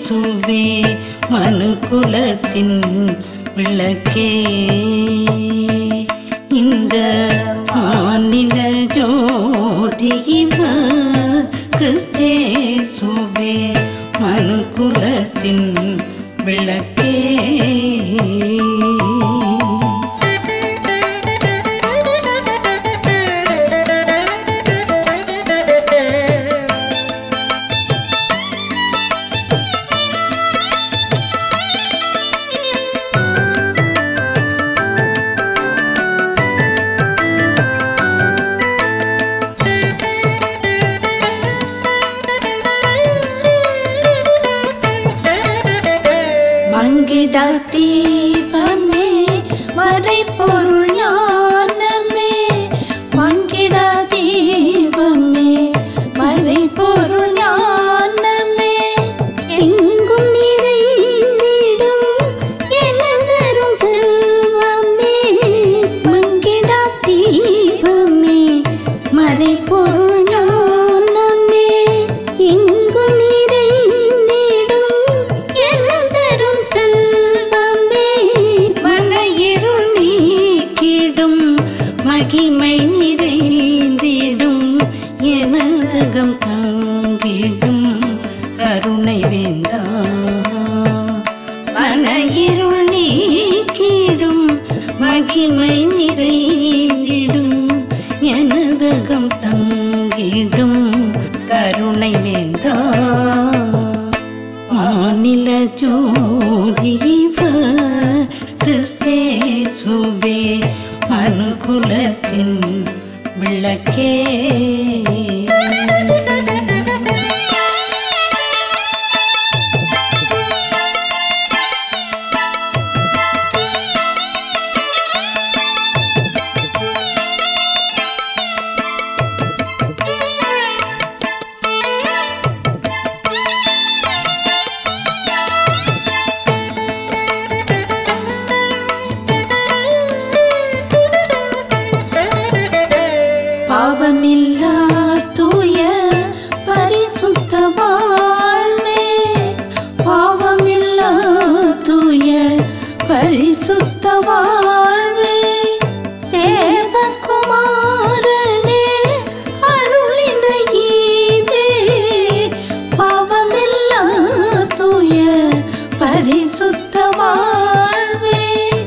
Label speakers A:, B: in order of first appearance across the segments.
A: இயேசுவே மனு குலத்தின் விளக்கே இந்த மாநில ஜோதிவ கிறிஸ்தேசுவே மனு குலத்தின் விளக்கே மங்கிட தீபமே மறைப்பொருள் ஞானமே மங்கிட தீபமே மறைப்பொருள் ஞானமே
B: எங்கும் நிறைந்திடும் எனதரும் செல்வமே மங்கிடா தீபமே மறைப்பொருள் ஞானமே எங்கும் நிறைந்திடும் எனதரும் செல்வமே
A: மன இருள் நீக்கிடும் மகிமை நிறைந்திடும் எனதகம் தங்கிடும் கருணை வேந்தா மன இருள் நீக்கிடும் மகிமை நிறைந்திடும் எனதகம் தங்கிடும் கருணை வேந்தா மாநில ஜோதிவ கிறிஸ்தேசுவே மனுகுலத்தின் விளக்கே பாவமில்லா தூய பரிசுத்த வாழ்வே பாவமில்லா தூய பரிசுத்த வாழ்வே தேவகுமாரனே அருளின ஈவே பாவமில்லா தூய பரிசுத்த வாழ்வே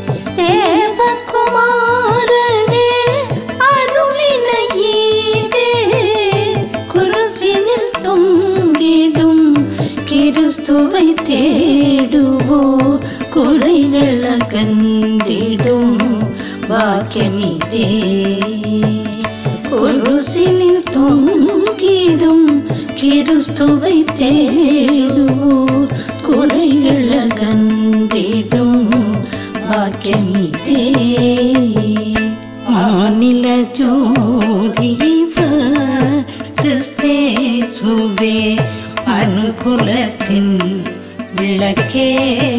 A: தேவகுமாரனே அருளின ஈவே குருசினில் தொங்கிடும் கிறிஸ்துவை தேடுவோ குறைகள் அகன்றிடும் பாக்கியமிதே குருசினில் தொங்கிடும் கிறிஸ்துவை தேடுவோர் குறைகள் அகன்றிடும் பாக்கியமிதே மாநில ஜோதிவ கிறிஸ்தேசுவே அனுகுலத்தின் விளக்கே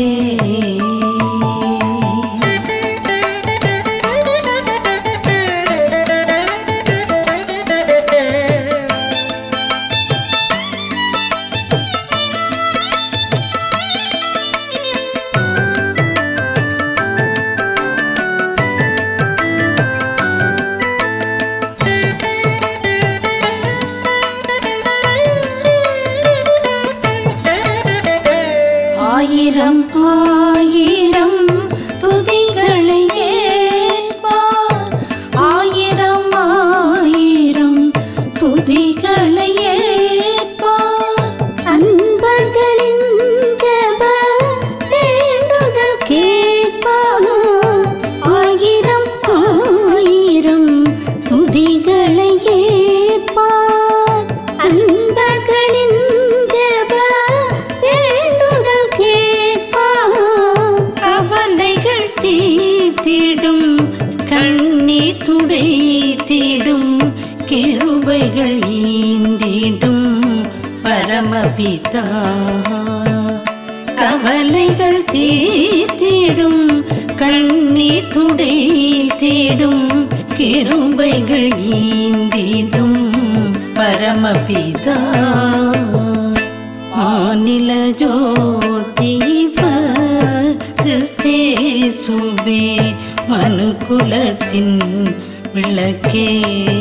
A: ஆயிரம் ஆயிரம் துதிகளை ஏற்பார் ஆயிரம் ஆயிரம் துதிகளை ஏற்பார்
B: அன்பர்களின் ஜெப வேண்டுதல் கேட்பார் ஆயிரம் ஆயிரம் துதிகளை ஏற்பார் அன்பர்களின் ஜெப வேண்டுதல் கேட்பார்
A: கவலைகள் தீர்த்திடும் கண்ணீர் துடைத்திடும் கிருபைகள் ஈந்திடும் பரமபிதா கவலைகள் தீர்த்திடும் கண்ணீர் துடைத்திடும் கிருபைகள் ஈந்திடும் பரமபிதா மாநில ஜோதிவ கிறிஸ்தேசுவே மனுக்குலத்தின் விளக்கே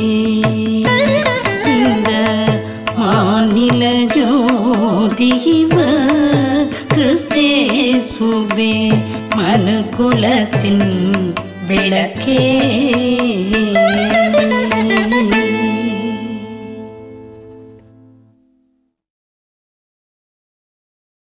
A: இந்த மாநில ஜோதிவ கிறிஸ்தேசுவே மனுக்குலத்தின் விளக்கே